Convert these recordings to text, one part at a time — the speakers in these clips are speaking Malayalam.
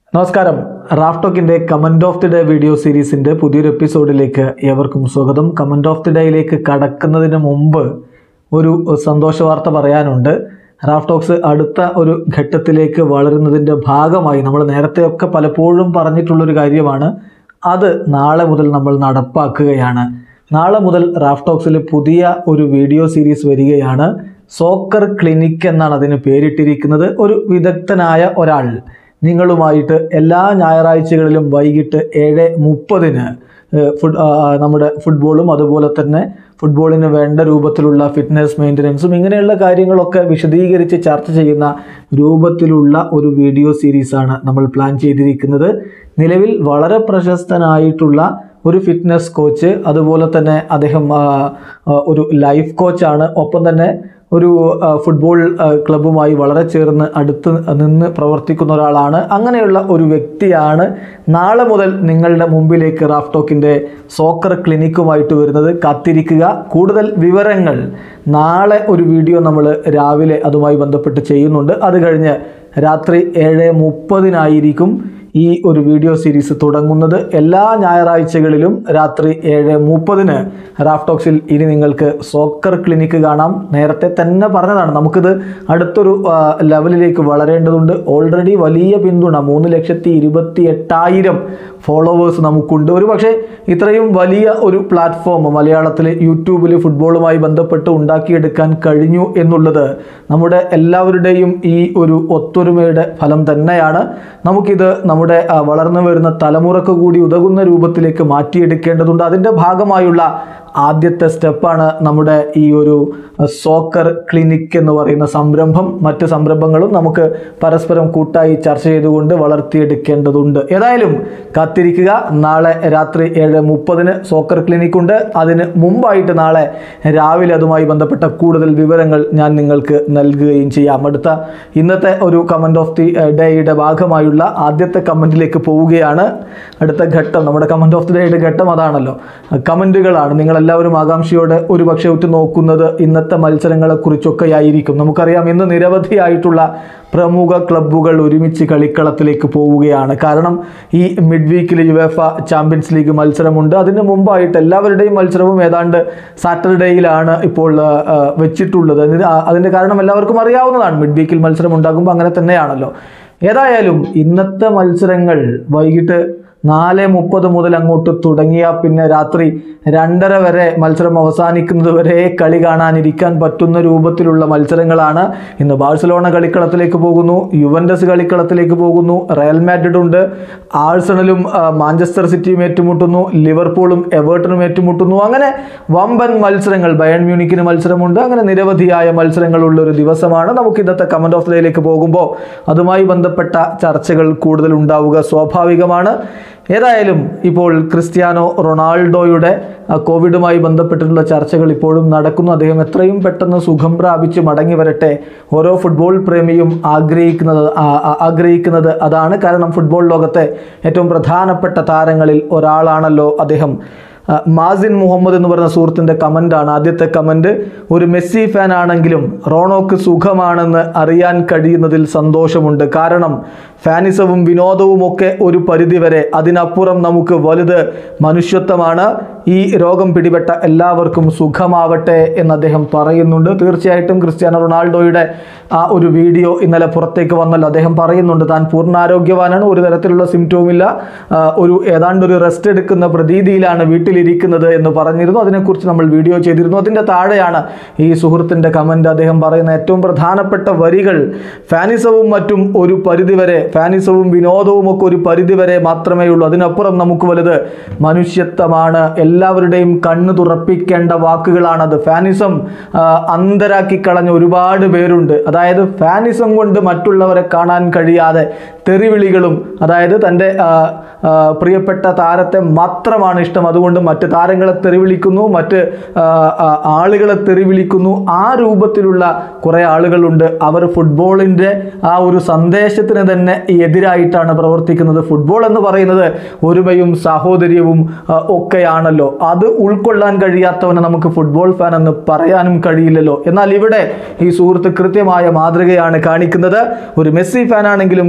നമസ്കാരം റാഫ്ടോക്കിന്റെ comment of the day video സീരീസിന്റെ പുതിയൊരു എപ്പിസോഡിലേക്ക് ഏവർക്കും സ്വാഗതം കമന്റ് ഓഫ് ദി ഡേയിലേക്ക് കടക്കുന്നതിന് മുമ്പ് ഒരു സന്തോഷ വാർത്ത പറയാനുണ്ട് റാഫ്ടോക്സ് അടുത്ത ഒരു ഘട്ടത്തിലേക്ക് വളരുന്നതിൻ്റെ ഭാഗമായി നമ്മൾ നേരത്തെയൊക്കെ പലപ്പോഴും പറഞ്ഞിട്ടുള്ളൊരു കാര്യമാണ് അത് നാളെ മുതൽ നമ്മൾ നടപ്പാക്കുകയാണ് നാളെ മുതൽ റാഫ്ടോക്സിൽ പുതിയ ഒരു വീഡിയോ സീരീസ് വരികയാണ് സോക്കർ ക്ലിനിക് എന്നാണ് അതിന് പേരിട്ടിരിക്കുന്നത് ഒരു വിദഗ്ധനായ ഒരാൾ നിങ്ങളുമായിട്ട് എല്ലാ ഞായറാഴ്ചകളിലും വൈകിട്ട് ഏഴ് മുപ്പതിന് ഫുഡ് ആ, ആ, നമ്മുടെ ഫുട്ബോളും അതുപോലെ തന്നെ ഫുട്ബോളിന് വേണ്ട രൂപത്തിലുള്ള ഫിറ്റ്നസ് മെയിൻ്റനൻസും ഇങ്ങനെയുള്ള കാര്യങ്ങളൊക്കെ വിശദീകരിച്ച് ചർച്ച ചെയ്യുന്ന രൂപത്തിലുള്ള ഒരു വീഡിയോ സീരീസാണ് നമ്മൾ പ്ലാൻ ചെയ്തിരിക്കുന്നത് നിലവിൽ വളരെ പ്രശസ്തനായിട്ടുള്ള ഒരു ഫിറ്റ്നസ് കോച്ച് അതുപോലെ തന്നെ അദ്ദേഹം ആ, ആ, ഒരു ലൈഫ് കോച്ചാണ് ഒപ്പം തന്നെ ഒരു ആ, ഫുട്ബോൾ ആ, ക്ലബ്ബുമായി വളരെ ചേർന്ന് അടുത്ത് നിന്ന് പ്രവർത്തിക്കുന്ന ഒരാളാണ് അങ്ങനെയുള്ള ഒരു വ്യക്തിയാണ് നാളെ മുതൽ നിങ്ങളുടെ മുമ്പിലേക്ക് റാഫ്ടോക്കിൻ്റെ സോക്കർ ക്ലിനിക്കുമായിട്ട് വരുന്നത് കാത്തിരിക്കുക കൂടുതൽ വിവരങ്ങൾ നാളെ ഒരു വീഡിയോ നമ്മൾ രാവിലെ അതുമായി ബന്ധപ്പെട്ട് ചെയ്യുന്നുണ്ട് അത് കഴിഞ്ഞ് രാത്രി ഏഴ് മുപ്പതിനായിരിക്കും ഈ ഒരു വീഡിയോ സീരീസ് തുടങ്ങുന്നത് എല്ലാ ഞായറാഴ്ചകളിലും രാത്രി ഏഴ് മുപ്പതിന് റാഫ്ടോക്സിൽ ഇനി നിങ്ങൾക്ക് സോക്കർ ക്ലിനിക്ക് കാണാം നേരത്തെ തന്നെ പറഞ്ഞതാണ് നമുക്കിത് അടുത്തൊരു ആ, ലെവലിലേക്ക് വളരേണ്ടതുണ്ട് ഓൾറെഡി വലിയ പിന്തുണ മൂന്ന് ലക്ഷത്തി ഇരുപത്തി എട്ടായിരം ഫോളോവേഴ്സ് നമുക്കുണ്ട് ഒരു പക്ഷേ ഇത്രയും വലിയ ഒരു പ്ലാറ്റ്ഫോം മലയാളത്തിൽ യൂട്യൂബിൽ ഫുട്ബോളുമായി ബന്ധപ്പെട്ട് ഉണ്ടാക്കിയെടുക്കാൻ കഴിഞ്ഞു എന്നുള്ളത് നമ്മുടെ എല്ലാവരുടെയും ഈ ഒരു ഒത്തൊരുമയുടെ ഫലം തന്നെയാണ് നമുക്കിത് നമ്മുടെ ആ, വളർന്നു വരുന്ന തലമുറക്ക് കൂടി ഉതകുന്ന രൂപത്തിലേക്ക് മാറ്റിയെടുക്കേണ്ടതുണ്ട് അതിൻ്റെ ഭാഗമായുള്ള ആദ്യത്തെ സ്റ്റെപ്പാണ് നമ്മുടെ ഈ ഒരു സോക്കർ ക്ലിനിക് എന്ന് പറയുന്ന സംരംഭം മറ്റ് സംരംഭങ്ങളും നമുക്ക് പരസ്പരം കൂട്ടായി ചർച്ച ചെയ്തുകൊണ്ട് വളർത്തിയെടുക്കേണ്ടതുണ്ട് ഏതായാലും കാത്തിരിക്കുക നാളെ രാത്രി ഏഴ് മുപ്പതിന് സോക്കർ ക്ലിനിക് ഉണ്ട് അതിന് മുമ്പായിട്ട് നാളെ രാവിലെ അതുമായി ബന്ധപ്പെട്ട കൂടുതൽ വിവരങ്ങൾ ഞാൻ നിങ്ങൾക്ക് നൽകുകയും ചെയ്യാം അടുത്ത ഇന്നത്തെ ഒരു കമൻറ്റ് ഓഫ് ദി ഡേയുടെ ഭാഗമായുള്ള ആദ്യത്തെ കമൻറ്റിലേക്ക് പോവുകയാണ് അടുത്ത ഘട്ടം നമ്മുടെ കമൻറ്റ് ഓഫ് ദി ഡേയുടെ ഘട്ടം അതാണല്ലോ കമൻറ്റുകളാണ് നിങ്ങളെല്ലാവരും ആകാംക്ഷയോടെ ഒരു പക്ഷേ ഉറ്റു നോക്കുന്നത് ഇന്നത്തെ മത്സരങ്ങളെക്കുറിച്ചൊക്കെ ആയിരിക്കും നമുക്കറിയാം ഇന്ന് നിരവധിയായിട്ടുള്ള പ്രമുഖ ക്ലബ്ബുകൾ ഒരുമിച്ച് കളിക്കളത്തിലേക്ക് പോവുകയാണ് കാരണം ഈ മിഡ് വീക്കിൽ യുവേഫ ചാമ്പ്യൻസ് ലീഗ് മത്സരമുണ്ട് അതിന് മുമ്പായിട്ട് എല്ലാവരുടെയും മത്സരവും ഏതാണ്ട് സാറ്റർഡേയിലാണ് ഇപ്പോൾ ആ, ആ, വെച്ചിട്ടുള്ളത് അതിന് ആ- അതിൻ്റെ കാരണം എല്ലാവർക്കും അറിയാവുന്നതാണ് മിഡ് വീക്കിൽ മത്സരം ഉണ്ടാകുമ്പോൾ അങ്ങനെ തന്നെയാണല്ലോ ഏതായാലും ഇന്നത്തെ മത്സരങ്ങൾ വൈകിട്ട് നാല് മുപ്പത് മുതൽ അങ്ങോട്ട് തുടങ്ങിയ പിന്നെ രാത്രി രണ്ടര വരെ മത്സരം അവസാനിക്കുന്നത് വരെ കളി കാണാനിരിക്കാൻ പറ്റുന്ന രൂപത്തിലുള്ള മത്സരങ്ങളാണ് ഇന്ന് ബാഴ്സലോണ കളിക്കളത്തിലേക്ക് പോകുന്നു യുവൻഡസ് കളിക്കളത്തിലേക്ക് പോകുന്നു റയൽ മാഡ്രിഡ് ഉണ്ട് ആഴ്സണലും ആ, മാഞ്ചസ്റ്റർ സിറ്റിയും ഏറ്റുമുട്ടുന്നു ലിവർപൂളും എവേർട്ടനും ഏറ്റുമുട്ടുന്നു അങ്ങനെ വമ്പൻ മത്സരങ്ങൾ ബയൺ മ്യൂണിക്കിന് മത്സരമുണ്ട് അങ്ങനെ നിരവധിയായ മത്സരങ്ങളുള്ള ഒരു ദിവസമാണ് നമുക്ക് ഇന്നത്തെ കമന്റ് ഓഫ് ഡേയിലേക്ക് പോകുമ്പോൾ അതുമായി ബന്ധപ്പെട്ട ചർച്ചകൾ കൂടുതൽ ഉണ്ടാവുക സ്വാഭാവികമാണ് ഏതായാലും ഇപ്പോൾ ക്രിസ്ത്യാനോ റൊണാൾഡോയുടെ ആ, കോവിഡുമായി ബന്ധപ്പെട്ടിട്ടുള്ള ചർച്ചകൾ ഇപ്പോഴും നടക്കുന്നു അദ്ദേഹം എത്രയും പെട്ടെന്ന് സുഖം പ്രാപിച്ച് മടങ്ങി വരട്ടെ ഓരോ ഫുട്ബോൾ പ്രേമിയും ആഗ്രഹിക്കുന്നത് ആ- ആ- ആഗ്രഹിക്കുന്നത് അതാണ് കാരണം ഫുട്ബോൾ ലോകത്തെ ഏറ്റവും പ്രധാനപ്പെട്ട താരങ്ങളിൽ ഒരാളാണല്ലോ അദ്ദേഹം ആ, മാസിൻ മുഹമ്മദ് എന്ന് പറയുന്ന സുഹൃത്തിൻ്റെ കമൻ്റാണ് ആദ്യത്തെ കമൻറ്റ് ഒരു മെസ്സി ഫാൻ ആണെങ്കിലും റോണോക്ക് സുഖമാണെന്ന് അറിയാൻ കഴിയുന്നതിൽ സന്തോഷമുണ്ട് കാരണം ഫാനിസവും വിനോദവും ഒക്കെ ഒരു പരിധിവരെ അതിനപ്പുറം നമുക്ക് വലുത് മനുഷ്യത്വമാണ് ഈ രോഗം പിടിപെട്ട എല്ലാവർക്കും സുഖമാവട്ടെ എന്ന് അദ്ദേഹം പറയുന്നുണ്ട് തീർച്ചയായിട്ടും ക്രിസ്ത്യാനോ റൊണാൾഡോയുടെ ആ ഒരു വീഡിയോ ഇന്നലെ പുറത്തേക്ക് വന്നല്ലോ അദ്ദേഹം പറയുന്നുണ്ട് താൻ പൂർണ്ണാരോഗ്യവാനാണ് ഒരു തരത്തിലുള്ള സിംറ്റവും ഇല്ല ആ, ഒരു ഏതാണ്ട് ഒരു റെസ്റ്റ് എടുക്കുന്ന പ്രതീതിയിലാണ് വീട്ടിലിരിക്കുന്നത് എന്ന് പറഞ്ഞിരുന്നു അതിനെക്കുറിച്ച് നമ്മൾ വീഡിയോ ചെയ്തിരുന്നു അതിൻ്റെ താഴെയാണ് ഈ സുഹൃത്തിൻ്റെ കമൻറ്റ് അദ്ദേഹം പറയുന്ന ഏറ്റവും പ്രധാനപ്പെട്ട വരികൾ ഫാനിസവും മറ്റും ഒരു പരിധിവരെ ഫാനിസവും വിനോദവും ഒക്കെ ഒരു പരിധിവരെ മാത്രമേ ഉള്ളൂ അതിനപ്പുറം നമുക്ക് വലുത് മനുഷ്യത്വമാണ് എല്ലാവരുടെയും കണ്ണ് തുറപ്പിക്കേണ്ട വാക്കുകളാണത് ഫാനിസം ആ, അന്തരാക്കി കളഞ്ഞ ഒരുപാട് പേരുണ്ട് അതായത് ഫാനിസം കൊണ്ട് മറ്റുള്ളവരെ കാണാൻ കഴിയാതെ തെറിവിളികളും അതായത് തൻ്റെ ആ, ആ, പ്രിയപ്പെട്ട താരത്തെ മാത്രമാണ് ഇഷ്ടം അതുകൊണ്ട് മറ്റ് താരങ്ങളെ തെറിവിളിക്കുന്നു മറ്റ് ആ, ആ, ആളുകളെ തെറിവിളിക്കുന്നു ആ രൂപത്തിലുള്ള കുറേ ആളുകളുണ്ട് അവർ ഫുട്ബോളിൻ്റെ ആ ഒരു സന്ദേശത്തിന് തന്നെ എതിരായിട്ടാണ് പ്രവർത്തിക്കുന്നത് ഫുട്ബോൾ എന്ന് പറയുന്നത് ഒരുമയും സാഹോദര്യവും ആ, ഒക്കെയാണല്ലോ അത് ഉൾക്കൊള്ളാൻ കഴിയാത്തവനെ നമുക്ക് ഫുട്ബോൾ ഫാൻ എന്ന് പറയാനും കഴിയില്ലല്ലോ എന്നാൽ ഇവിടെ ഈ സുഹൃത്ത് കൃത്യമായ മാതൃകയാണ് കാണിക്കുന്നത് ഒരു മെസ്സി ഫാൻ ആണെങ്കിലും ക്രിസ്ത്യാനോ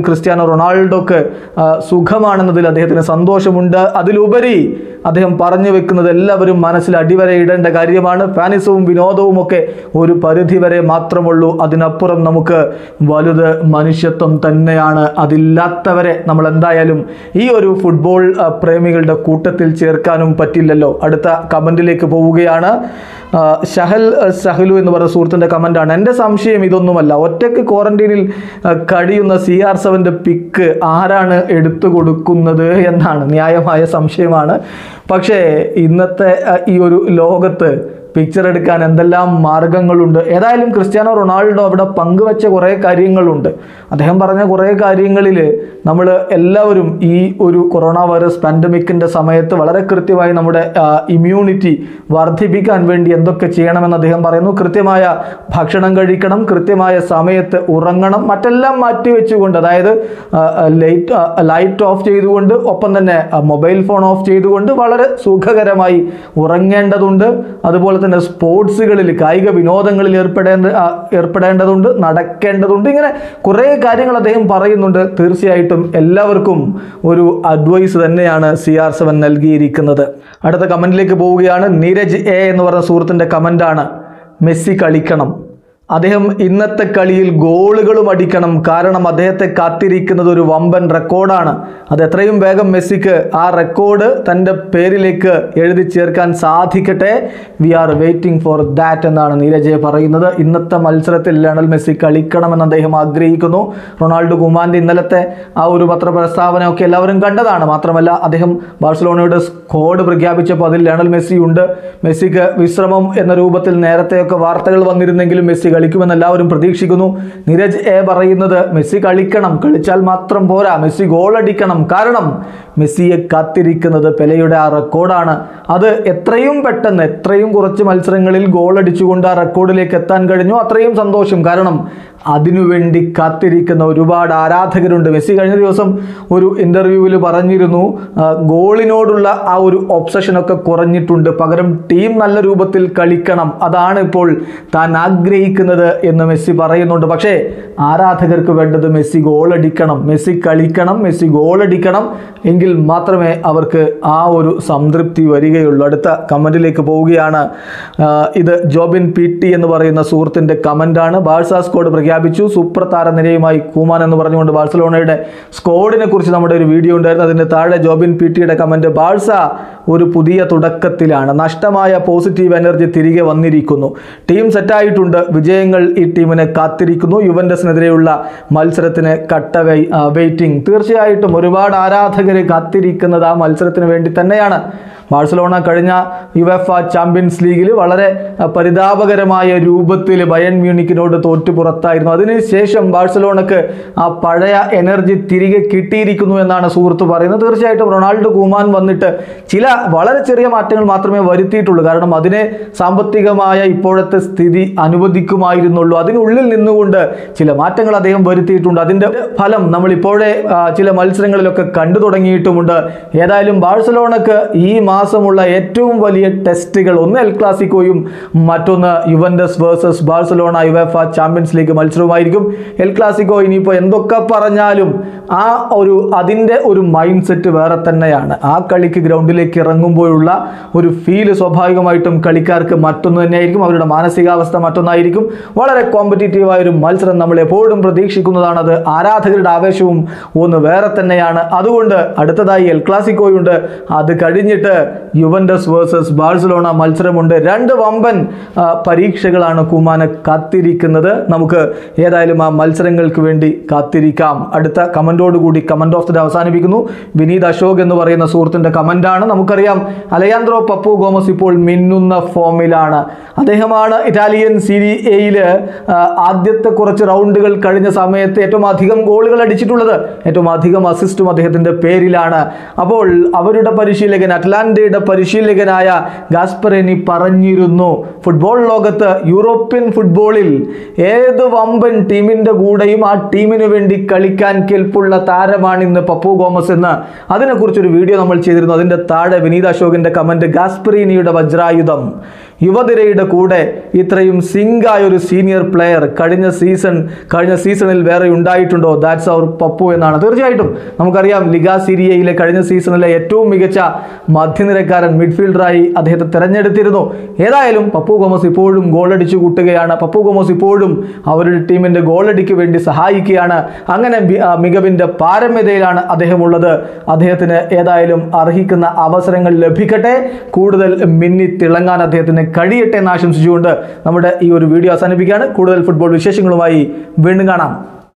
റൊണാൾഡോക്ക് ആ, സുഖമാണെന്നതിൽ അദ്ദേഹത്തിന് സന്തോഷമുണ്ട് അതിലുപരി അദ്ദേഹം പറഞ്ഞു വെക്കുന്നത് എല്ലാവരും മനസ്സിൽ അടിവരയിടേണ്ട കാര്യമാണ് ഫാനിസവും വിനോദവും ഒക്കെ ഒരു പരിധി വരെ മാത്രമുള്ളൂ അതിനപ്പുറം നമുക്ക് വലുത് മനുഷ്യത്വം തന്നെയാണ് അതില്ലാത്തവരെ നമ്മൾ എന്തായാലും ഈ ഒരു ഫുട്ബോൾ ആ, പ്രേമികളുടെ കൂട്ടത്തിൽ ചേർക്കാനും പറ്റില്ലല്ലോ അടുത്ത കമൻറ്റിലേക്ക് പോവുകയാണ് ആ, ഷഹൽ ആ, ഷഹലു എന്ന് പറയുന്ന സുഹൃത്തിൻ്റെ കമൻറ്റാണ് എൻ്റെ സംശയം ഇതൊന്നുമല്ല ഒറ്റയ്ക്ക് ക്വാറന്റൈനിൽ ആ, കഴിയുന്ന സി ആർ സെവൻ്റെ പിക്ക് ആരാണ് എടുത്തു കൊടുക്കുന്നത് എന്നാണ് ന്യായമായ സംശയമാണ് പക്ഷേ ഇന്നത്തെ ആ, ഈ ഒരു ലോകത്ത് പിക്ചർ എടുക്കാൻ എന്തെല്ലാം മാർഗങ്ങളുണ്ട് ഏതായാലും ക്രിസ്ത്യാനോ റൊണാൾഡോ അവിടെ പങ്കുവെച്ച കുറേ കാര്യങ്ങളുണ്ട് അദ്ദേഹം പറഞ്ഞ കുറേ കാര്യങ്ങളിൽ നമ്മൾ എല്ലാവരും ഈ ഒരു കൊറോണ വൈറസ് പാൻഡമിക്കിൻ്റെ സമയത്ത് വളരെ കൃത്യമായി നമ്മുടെ ഇമ്മ്യൂണിറ്റി വർദ്ധിപ്പിക്കാൻ വേണ്ടി എന്തൊക്കെ ചെയ്യണമെന്ന് അദ്ദേഹം പറയുന്നു കൃത്യമായ ഭക്ഷണം കഴിക്കണം കൃത്യമായ സമയത്ത് ഉറങ്ങണം മറ്റെല്ലാം മാറ്റി വെച്ചുകൊണ്ട് അതായത് ലൈറ്റ് ലൈറ്റ് ഓഫ് ചെയ്തുകൊണ്ട് ഒപ്പം തന്നെ മൊബൈൽ ഫോൺ ഓഫ് ചെയ്തുകൊണ്ട് വളരെ സുഖകരമായി ഉറങ്ങേണ്ടതുണ്ട് അതുപോലെ തന്നെ സ്പോർട്സുകളിൽ കായിക വിനോദങ്ങളിൽ ഏർപ്പെടേണ്ട ആ, ഏർപ്പെടേണ്ടതുണ്ട് നടക്കേണ്ടതുണ്ട് ഇങ്ങനെ കുറേ കാര്യങ്ങൾ അദ്ദേഹം പറയുന്നുണ്ട് തീർച്ചയായിട്ടും എല്ലാവർക്കും ഒരു അഡ്വൈസ് തന്നെയാണ് സി ആർ സെവൻ നൽകിയിരിക്കുന്നത് അടുത്ത കമൻറ്റിലേക്ക് പോവുകയാണ് നീരജ് എ എന്ന് പറഞ്ഞ സുഹൃത്തിൻ്റെ കമൻ്റാണ് മെസ്സി കളിക്കണം അദ്ദേഹം ഇന്നത്തെ കളിയിൽ ഗോളുകളും അടിക്കണം കാരണം അദ്ദേഹത്തെ കാത്തിരിക്കുന്നത് ഒരു വമ്പൻ റെക്കോർഡാണ് അത് എത്രയും വേഗം മെസ്സിക്ക് ആ റെക്കോർഡ് തൻ്റെ പേരിലേക്ക് എഴുതി ചേർക്കാൻ സാധിക്കട്ടെ we are waiting for that എന്നാണ് നീരജയെ പറയുന്നത് ഇന്നത്തെ മത്സരത്തിൽ ലയണൽ മെസ്സി കളിക്കണമെന്ന് അദ്ദേഹം ആഗ്രഹിക്കുന്നു റൊണാൾഡോ കുമാൻ്റെ ഇന്നലത്തെ ആ ഒരു പത്രപ്രസ്താവനയൊക്കെ എല്ലാവരും കണ്ടതാണ് മാത്രമല്ല അദ്ദേഹം ബാഴ്സലോണയുടെ സ്കോഡ് പ്രഖ്യാപിച്ചപ്പോൾ അതിൽ ലയണൽ മെസ്സി ഉണ്ട് മെസ്സിക്ക് വിശ്രമം എന്ന രൂപത്തിൽ നേരത്തെയൊക്കെ വാർത്തകൾ വന്നിരുന്നെങ്കിലും മെസ്സി കളിക്കുമെന്ന് എല്ലാവരും പ്രതീക്ഷിക്കുന്നു നീരജ് എ പറയുന്നത് മെസ്സി കളിക്കണം കളിച്ചാൽ മാത്രം പോരാ മെസ്സി ഗോൾ അടിക്കണം കാരണം മെസ്സിയെ കാത്തിരിക്കുന്നത് പെലയുടെ ആ റെക്കോർഡാണ് അത് എത്രയും പെട്ടെന്ന് എത്രയും കുറച്ച് മത്സരങ്ങളിൽ ഗോൾ അടിച്ചുകൊണ്ട് ആ റെക്കോർഡിലേക്ക് എത്താൻ കഴിഞ്ഞു അത്രയും സന്തോഷം കാരണം അതിനുവേണ്ടി കാത്തിരിക്കുന്ന ഒരുപാട് ആരാധകരുണ്ട് മെസ്സി കഴിഞ്ഞ ദിവസം ഒരു ഇൻ്റർവ്യൂവിൽ പറഞ്ഞിരുന്നു ആ, ഗോളിനോടുള്ള ആ ഒരു ഒബ്സഷനൊക്കെ കുറഞ്ഞിട്ടുണ്ട് പകരം ടീം നല്ല രൂപത്തിൽ കളിക്കണം അതാണ് ഇപ്പോൾ താൻ ആഗ്രഹിക്കുന്നത് എന്ന് മെസ്സി പറയുന്നുണ്ട് പക്ഷേ ആരാധകർക്ക് വേണ്ടത് മെസ്സി ഗോൾ അടിക്കണം മെസ്സി കളിക്കണം മെസ്സി ഗോൾ അടിക്കണം എങ്കിൽ മാത്രമേ അവർക്ക് ആ ഒരു സംതൃപ്തി വരികയുള്ളൂ അടുത്ത കമൻറ്റിലേക്ക് പോവുകയാണ് ആ, ഇത് ജോബിൻ പി ടി എന്ന് പറയുന്ന സുഹൃത്തിൻ്റെ കമൻ്റാണ് ബാഴ്സ സ്കോഡ് പ്രഖ്യാപിച്ചു സൂപ്പർ താരനിരയുമായി കൂമാൻ എന്ന് പറഞ്ഞുകൊണ്ട് ബാഴ്സലോണയുടെ സ്കോഡിനെ കുറിച്ച് നമ്മുടെ ഒരു വീഡിയോ ഉണ്ടായിരുന്നു അതിൻ്റെ താഴെ ജോബിൻ പി ടിയുടെ കമൻറ്റ് ബാഴ്സ ഒരു പുതിയ തുടക്കത്തിലാണ് നഷ്ടമായ പോസിറ്റീവ് എനർജി തിരികെ വന്നിരിക്കുന്നു ടീം സെറ്റായിട്ടുണ്ട് വിജയങ്ങൾ ഈ ടീമിനെ കാത്തിരിക്കുന്നു യുവൻഡസിനെതിരെയുള്ള മത്സരത്തിന് കട്ട വെ- ആ, വെയിറ്റിംഗ് തീർച്ചയായിട്ടും ഒരുപാട് ആരാധകർ കാത്തിരിക്കുന്നത് ആ മത്സരത്തിന് വേണ്ടി തന്നെയാണ് ബാഴ്സലോണ കഴിഞ്ഞ യുവഫ ചാമ്പ്യൻസ് ലീഗിൽ വളരെ ആ, പരിതാപകരമായ രൂപത്തിൽ ബയൺ മ്യൂണിക്കിനോട് തോറ്റു പുറത്തായിരുന്നു അതിനുശേഷം ബാഴ്സലോണക്ക് ആ പഴയ എനർജി തിരികെ കിട്ടിയിരിക്കുന്നു എന്നാണ് സുഹൃത്ത് പറയുന്നത് തീർച്ചയായിട്ടും റൊണാൾഡോ കൂമാൻ വന്നിട്ട് ചില വളരെ ചെറിയ മാറ്റങ്ങൾ മാത്രമേ വരുത്തിയിട്ടുള്ളൂ കാരണം അതിനെ സാമ്പത്തികമായ ഇപ്പോഴത്തെ സ്ഥിതി അനുവദിക്കുമായിരുന്നുള്ളൂ അതിനുള്ളിൽ നിന്നുകൊണ്ട് ചില മാറ്റങ്ങൾ അദ്ദേഹം വരുത്തിയിട്ടുണ്ട് അതിൻ്റെ ഫലം നമ്മൾ ഇപ്പോഴേ ആ, ചില മത്സരങ്ങളിലൊക്കെ കണ്ടു തുടങ്ങിയിട്ടുമുണ്ട് ഏതായാലും ബാഴ്സലോണക്ക് ഈ മാസമുള്ള ഏറ്റവും വലിയ ടെസ്റ്റുകൾ ഒന്ന് എൽ ക്ലാസിക്കോയും മറ്റൊന്ന് Juventus versus Barcelona UEFA champions league മത്സരവുമായിരിക്കും എൽ ക്ലാസിക്കോ ഇനിയിപ്പോൾ എന്തൊക്കെ പറഞ്ഞാലും ആ ഒരു അതിൻ്റെ ഒരു മൈൻഡ് സെറ്റ് വേറെ തന്നെയാണ് ആ കളിക്ക് ഗ്രൗണ്ടിലേക്ക് ഇറങ്ങുമ്പോഴുള്ള ഒരു ഫീല് സ്വാഭാവികമായിട്ടും കളിക്കാർക്ക് മറ്റൊന്ന് തന്നെയായിരിക്കും അവരുടെ മാനസികാവസ്ഥ മറ്റൊന്നായിരിക്കും വളരെ കോമ്പറ്റീറ്റീവായ ഒരു മത്സരം നമ്മൾ എപ്പോഴും പ്രതീക്ഷിക്കുന്നതാണ് അത് ആരാധകരുടെ ആവേശവും ഒന്ന് വേറെ തന്നെയാണ് അതുകൊണ്ട് അടുത്തതായി എൽ ക്ലാസിക്കോയുണ്ട് അത് കഴിഞ്ഞിട്ട് യുവൻഡസ് വേഴ്സസ് ബാഴ്സലോണ മത്സരമുണ്ട് രണ്ട് വമ്പൻ ആ, പരീക്ഷകളാണ് കുമാനെ കാത്തിരിക്കുന്നത് നമുക്ക് ഏതായാലും ആ മത്സരങ്ങൾക്ക് വേണ്ടി കാത്തിരിക്കാം അടുത്ത കമൻറ്റോടുകൂടി കമൻറ്റ് ഓഫ് ദ അവസാനിപ്പിക്കുന്നു വിനീത് അശോക് എന്ന് പറയുന്ന സുഹൃത്തിൻ്റെ കമൻ്റാണ് നമുക്കറിയാം അലയാൻഡ്രോ പപ്പു ഗോമസ് ഇപ്പോൾ മിന്നുന്ന ഫോമിലാണ് അദ്ദേഹമാണ് ഇറ്റാലിയൻ സീരി എയിൽ ആദ്യത്തെ കുറച്ച് റൗണ്ടുകൾ കഴിഞ്ഞ സമയത്ത് ഏറ്റവും അധികം ഗോളുകൾ അടിച്ചിട്ടുള്ളത് ഏറ്റവും അധികം അസിസ്റ്റും അദ്ദേഹത്തിൻ്റെ പേരിലാണ് അപ്പോൾ അവരുടെ പരിശീലകൻ അറ്റ്ലാന്റയുടെ പരിശീലകനായ ഗാസ്പറേനി പറഞ്ഞിരുന്നു ഫുട്ബോൾ ലോകത്ത് യൂറോപ്യൻ ഫുട്ബോളിൽ ഏത് വമ്പൻ ടീമിൻ്റെ കൂടെയും ആ ടീമിന് വേണ്ടി കളിക്കാൻ കെൽപ്പുള്ള താരമാണ് ഇന്ന് പപ്പു ഗോമസ് എന്ന് അതിനെക്കുറിച്ചൊരു വീഡിയോ നമ്മൾ ചെയ്തിരുന്നു അതിൻ്റെ താഴെ വിനീത് അശോകിൻ്റെ കമൻറ്റ് ഗാസ്പറീനിയുടെ വജ്രായുധം യുവതിരയുടെ കൂടെ ഇത്രയും സിങ്കായ ഒരു സീനിയർ പ്ലെയർ കഴിഞ്ഞ സീസൺ കഴിഞ്ഞ സീസണിൽ വേറെ ഉണ്ടായിട്ടുണ്ടോ ദാറ്റ്സ് അവർ പപ്പു എന്നാണ് തീർച്ചയായിട്ടും നമുക്കറിയാം ലിഗ സീരിയയിലെ കഴിഞ്ഞ സീസണിലെ ഏറ്റവും മികച്ച മധ്യനിരക്കാരൻ മിഡ്ഫീൽഡറായി അദ്ദേഹത്തെ തിരഞ്ഞെടുത്തിരുന്നു ഏതായാലും പപ്പു ഗോമസ് ഇപ്പോഴും ഗോളടിച്ചു കൂട്ടുകയാണ് പപ്പു ഗോമസ് ഇപ്പോഴും അവരുടെ ടീമിന്റെ ഗോളടിക്ക് വേണ്ടി സഹായിക്കുകയാണ് അങ്ങനെ ബി- ആ, മികവിന്റെ പാരമ്യതയിലാണ് അദ്ദേഹം ഉള്ളത് അദ്ദേഹത്തിന് ഏതായാലും അർഹിക്കുന്ന അവസരങ്ങൾ ലഭിക്കട്ടെ കൂടുതൽ മിന്നി തിളങ്ങാൻ അദ്ദേഹത്തിന് കഴിയട്ടെ എന്ന് ആശംസിച്ചുകൊണ്ട് നമ്മുടെ ഈ ഒരു വീഡിയോ അവസാനിപ്പിക്കുകയാണ് കൂടുതൽ ഫുട്ബോൾ വിശേഷങ്ങളുമായി വീണ്ടും കാണാം